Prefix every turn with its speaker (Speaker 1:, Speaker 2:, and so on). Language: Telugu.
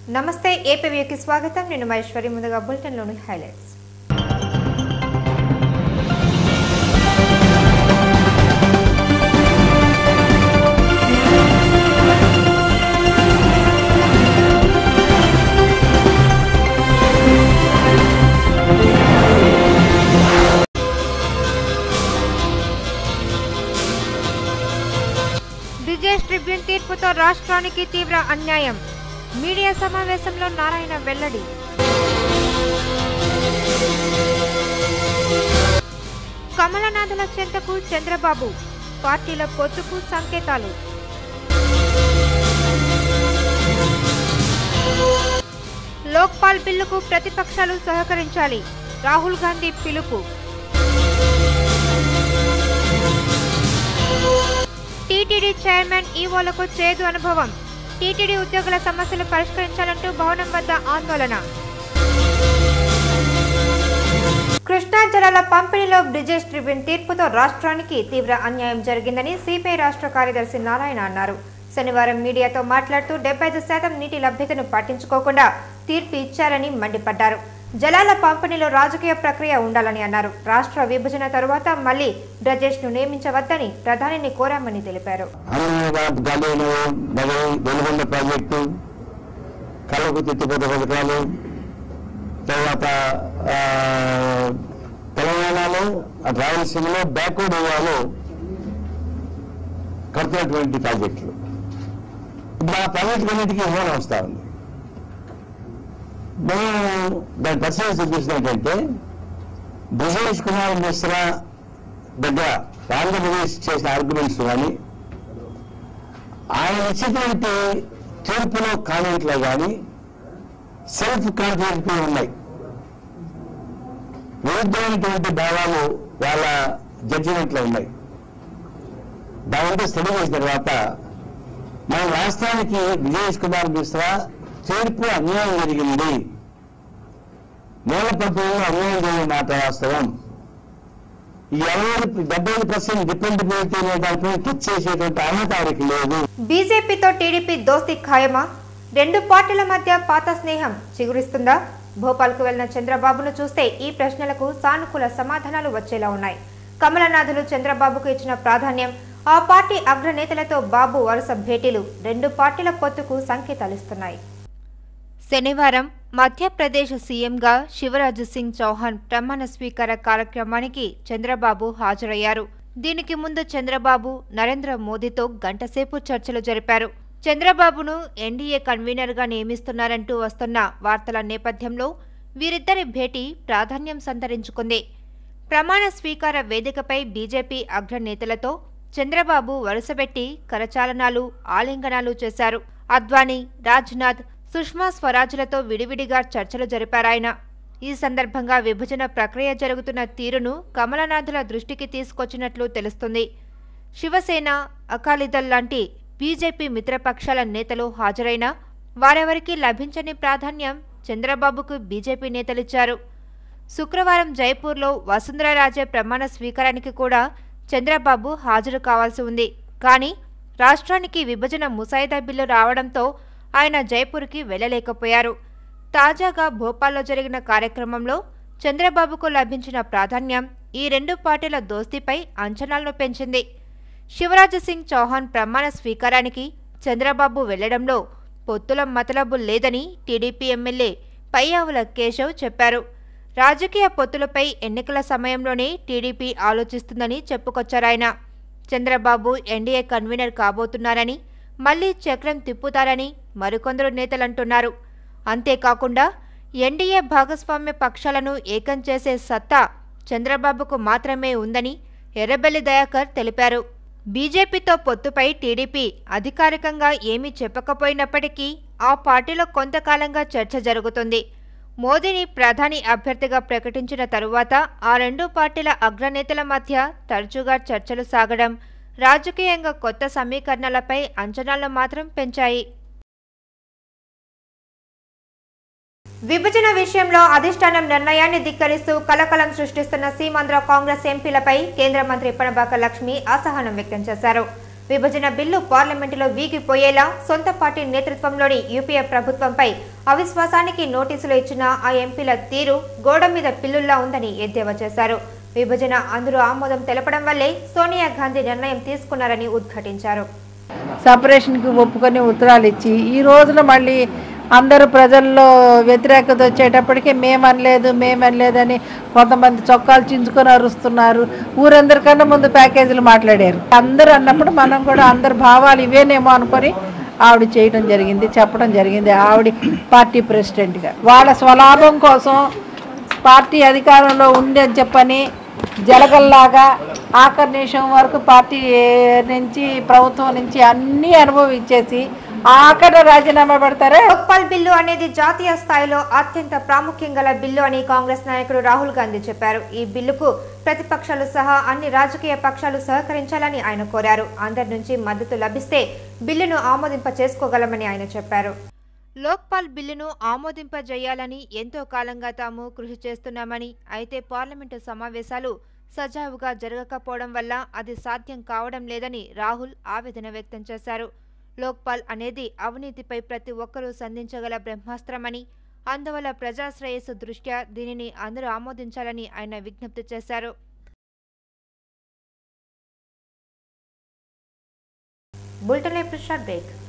Speaker 1: నమస్తే ఏపీవీకి స్వాగతం నేను మహేశ్వరి ముందుగా బులెటిన్లోని హైలైట్స్ బ్రిజేష్ ట్రిబ్యూన్ తీర్పుతో రాష్ట్రానికి తీవ్ర అన్యాయం మీడియా సమావేశంలో నారాయణ వెల్లడి కమలనాథుల చెంతకు చంద్రబాబు పార్టీల పొత్తుకు సంకేతాలు లోక్పాల్ బిల్లుకు ప్రతిపక్షాలు సహకరించాలి రాహుల్ గాంధీ పిలుపు టీటీడీ చైర్మన్ ఈవోలకు చేదు అనుభవం టీటీడీ ఉద్యోగుల సమస్యలు పరిష్కరించాలంటూ భవనం వద్ద ఆందోళన కృష్ణా జలాల పంపిణీలో బ్రిజేష్ ట్రిబ్యూన్ తీర్పుతో రాష్ట్రానికి తీవ్ర అన్యాయం జరిగిందని సిపిఐ రాష్ట్ర కార్యదర్శి నారాయణ అన్నారు శనివారం మీడియాతో మాట్లాడుతూ డెబ్బై ఐదు శాతం నీటి లభ్యతను పట్టించుకోకుండా తీర్పు ఇచ్చారని మండిపడ్డారు జలాల పంపిణీలో రాజకీయ ప్రక్రియ ఉండాలని అన్నారు రాష్ట్ర విభజన తరువాత మళ్లీ బ్రజేష్ ను నియమించవద్దని ప్రధానిని కోరామని తెలిపారు
Speaker 2: అమరాబాద్ గలీలు నగరి వెలుగొండ ప్రాజెక్టు కళ్ళకు తిత్తిపోత పథకాలు తర్వాత ఆ, తెలంగాణలో అటు రాయలసీమలో బ్యాక్వర్డ్ ఏరియాలో కడుతున్నటువంటి ప్రాజెక్టులు ఇప్పుడు ఆ ప్రాజెక్టులన్నిటికీ హోనా వస్తూ ఉంది మేము దాని పరిశీలన చూసిన ఏంటంటే బ్రిజేష్ కుమార్ మిశ్రా దగ్గర ఆంధ్రప్రదేశ్ చేసిన ఆర్గ్యుమెంట్స్ కానీ ఆయన ఇచ్చినటువంటి తీర్పులో కామెంట్లో కానీ సెల్ఫ్ కాన్ఫిడెంట్ ఉన్నాయి విరుద్ధమైనటువంటి భావాలు వాళ్ళ జడ్జిమెంట్లో ఉన్నాయి దానితో స్టడీ చేసిన తర్వాత మన రాష్ట్రానికి విజయేష్ కుమార్ మిశ్రా తీర్పు అన్యాయం జరిగింది మూల పంపిణీలో అన్యాయం జరిగిన మాట వాస్తవం ఈ అరవై డెబ్బై ఐదు పర్సెంట్ డిపెండబిలిటీ అనే దానిపై టచ్ చేసేటువంటి అర్హత ఆయనకి లేదు
Speaker 1: బీజేపీతో టీడీపీ దోస్తీ ఖాయమా రెండు పార్టీల మధ్య పాత స్నేహం చిగురిస్తుందా భోపాల్కు వెళ్లిన చంద్రబాబును చూస్తే ఈ ప్రశ్నలకు సానుకూల సమాధానాలు వచ్చేలా ఉన్నాయి కమలనాథులు చంద్రబాబుకు ఇచ్చిన ప్రాధాన్యం ఆ పార్టీ అగ్రనేతలతో బాబు వరుస భేటీలు రెండు పార్టీల పొత్తుకు సంకేతాలిస్తున్నాయి శనివారం మధ్యప్రదేశ్ సీఎంగా శివరాజ్ సింగ్ చౌహాన్ ప్రమాణ స్వీకార కార్యక్రమానికి చంద్రబాబు హాజరయ్యారు దీనికి ముందు చంద్రబాబు నరేంద్ర మోదీతో గంటసేపు చర్చలు జరిపారు చంద్రబాబును ఎన్డీఏ కన్వీనర్గా నియమిస్తున్నారంటూ వస్తున్న వార్తల నేపథ్యంలో వీరిద్దరి భేటీ ప్రాధాన్యం సంతరించుకుంది ప్రమాణ స్వీకార వేదికపై బీజేపీ అగ్రనేతలతో చంద్రబాబు వరుసబెట్టి కరచాలనాలు ఆలింగనాలు చేశారు అద్వానీ రాజ్నాథ్ సుష్మా స్వరాజ్లతో విడివిడిగా చర్చలు జరిపారాయన ఈ సందర్భంగా విభజన ప్రక్రియ జరుగుతున్న తీరును కమలనాథుల దృష్టికి తీసుకొచ్చినట్లు తెలుస్తుంది శివసేన అకాలీదళ్ లాంటి బీజేపీ మిత్రపక్షాల నేతలు హాజరైనా వారెవరికీ లభించని ప్రాధాన్యం చంద్రబాబుకు బీజేపీ నేతలిచ్చారు శుక్రవారం జైపూర్లో వసుంధరారాజే ప్రమాణ స్వీకారానికి కూడా చంద్రబాబు హాజరు కావాల్సి ఉంది కానీ రాష్ట్రానికి విభజన ముసాయిదా బిల్లు రావడంతో ఆయన జైపూర్కి వెళ్లలేకపోయారు తాజాగా భోపాల్లో జరిగిన కార్యక్రమంలో చంద్రబాబుకు లభించిన ప్రాధాన్యం ఈ రెండు పార్టీల దోస్తీపై అంచనాలను పెంచింది శివరాజ్ సింగ్ చౌహాన్ ప్రమాణ స్వీకారానికి చంద్రబాబు వెళ్లడంలో పొత్తుల మతలబు లేదని టీడీపీ ఎమ్మెల్యే పయ్యావుల కేశవ్ చెప్పారు రాజకీయ పొత్తులపై ఎన్నికల సమయంలోనే టీడీపీ ఆలోచిస్తుందని చెప్పుకొచ్చారాయన చంద్రబాబు ఎన్డీఏ కన్వీనర్ కాబోతున్నారని మళ్లీ చక్రం తిప్పుతారని మరికొందరు నేతలంటున్నారు అంతేకాకుండా ఎన్డీఏ భాగస్వామ్య పక్షాలను ఏకం చేసే సత్తా చంద్రబాబుకు మాత్రమే ఉందని ఎర్రబెల్లి దయాకర్ తెలిపారు బీజేపీతో పొత్తుపై టీడీపీ అధికారికంగా ఏమీ చెప్పకపోయినప్పటికీ ఆ పార్టీలో కొంతకాలంగా చర్చ జరుగుతుంది మోదీని ప్రధాని అభ్యర్థిగా ప్రకటించిన తరువాత ఆ రెండు పార్టీల అగ్రనేతల మధ్య తరచుగా చర్చలు సాగడం రాజకీయంగా కొత్త సమీకరణలపై అంచనాలు మాత్రం పెంచాయి విభజన విషయంలో అధిష్టానం నిర్ణయాన్ని ధిక్కరిస్తూ కలకలం సృష్టిస్తున్న సీమాంధ్ర కాంగ్రెస్ ఎంపీలపై కేంద్ర మంత్రి పణబాక లక్ష్మి అసహనం వ్యక్తం చేశారు విభజన బిల్లు పార్లమెంటులో వీగిపోయేలా సొంత పార్టీ నేతృత్వంలోని యూపీఏ ప్రభుత్వంపై అవిశ్వాసానికి నోటీసులు ఇచ్చిన ఆ ఎంపీల తీరు గోడ మీద పిల్లుల్లా ఉందని ఎద్దేవా చేశారు విభజన అందరూ ఆమోదం తెలపడం వల్లే సోనియా గాంధీ నిర్ణయం తీసుకున్నారని ఉద్ఘాటించారు
Speaker 3: సపరేషన్కి ఒప్పుకొని ఉత్తరాలు ఇచ్చి ఈ రోజున మళ్ళీ అందరూ ప్రజల్లో వ్యతిరేకత వచ్చేటప్పటికి మేమనలేదు మేమనలేదని కొంతమంది చొక్కాలు చించుకొని అరుస్తున్నారు ఊరందరికన్నా ముందు ప్యాకేజీలు మాట్లాడారు అందరూ అన్నప్పుడు మనం కూడా అందరి భావాలు ఇవేనేమో అనుకొని ఆవిడ చేయడం జరిగింది చెప్పడం జరిగింది ఆవిడ పార్టీ ప్రెసిడెంట్గా వాళ్ళ స్వలాభం కోసం పార్టీ అధికారంలో ఉంది అని చెప్పని జలగల్లాగా ఆఖరి నిమిషం వరకు పార్టీ నుంచి ప్రభుత్వం నుంచి అన్నీ అనుభవించేసి ఆఖరి రాజీనామా పెడతారే
Speaker 1: లోక్పాల్ బిల్లు అనేది జాతీయ స్థాయిలో అత్యంత ప్రాముఖ్యం గల బిల్లు అని కాంగ్రెస్ నాయకుడు రాహుల్ గాంధీ చెప్పారు ఈ బిల్లుకు ప్రతిపక్షాలు సహా అన్ని రాజకీయ పక్షాలు సహకరించాలని ఆయన కోరారు అందరి నుంచి మద్దతు లభిస్తే బిల్లును ఆమోదింప చేసుకోగలమని ఆయన చెప్పారు లోక్పాల్ బిల్లును ఆమోదింపజేయాలని ఎంతో కాలంగా తాము కృషి చేస్తున్నామని అయితే పార్లమెంటు సమావేశాలు సజావుగా జరగకపోవడం వల్ల అది సాధ్యం కావడం లేదని రాహుల్ ఆవేదన వ్యక్తం చేశారు లోక్పాల్ అనేది అవినీతిపై ప్రతి ఒక్కరూ సంధించగల బ్రహ్మాస్త్రమని అందువల్ల ప్రజాశ్రేయస్సు దృష్ట్యా దీనిని అందరూ ఆమోదించాలని ఆయన విజ్ఞప్తి చేశారు బులెటిన్ బ్రేక్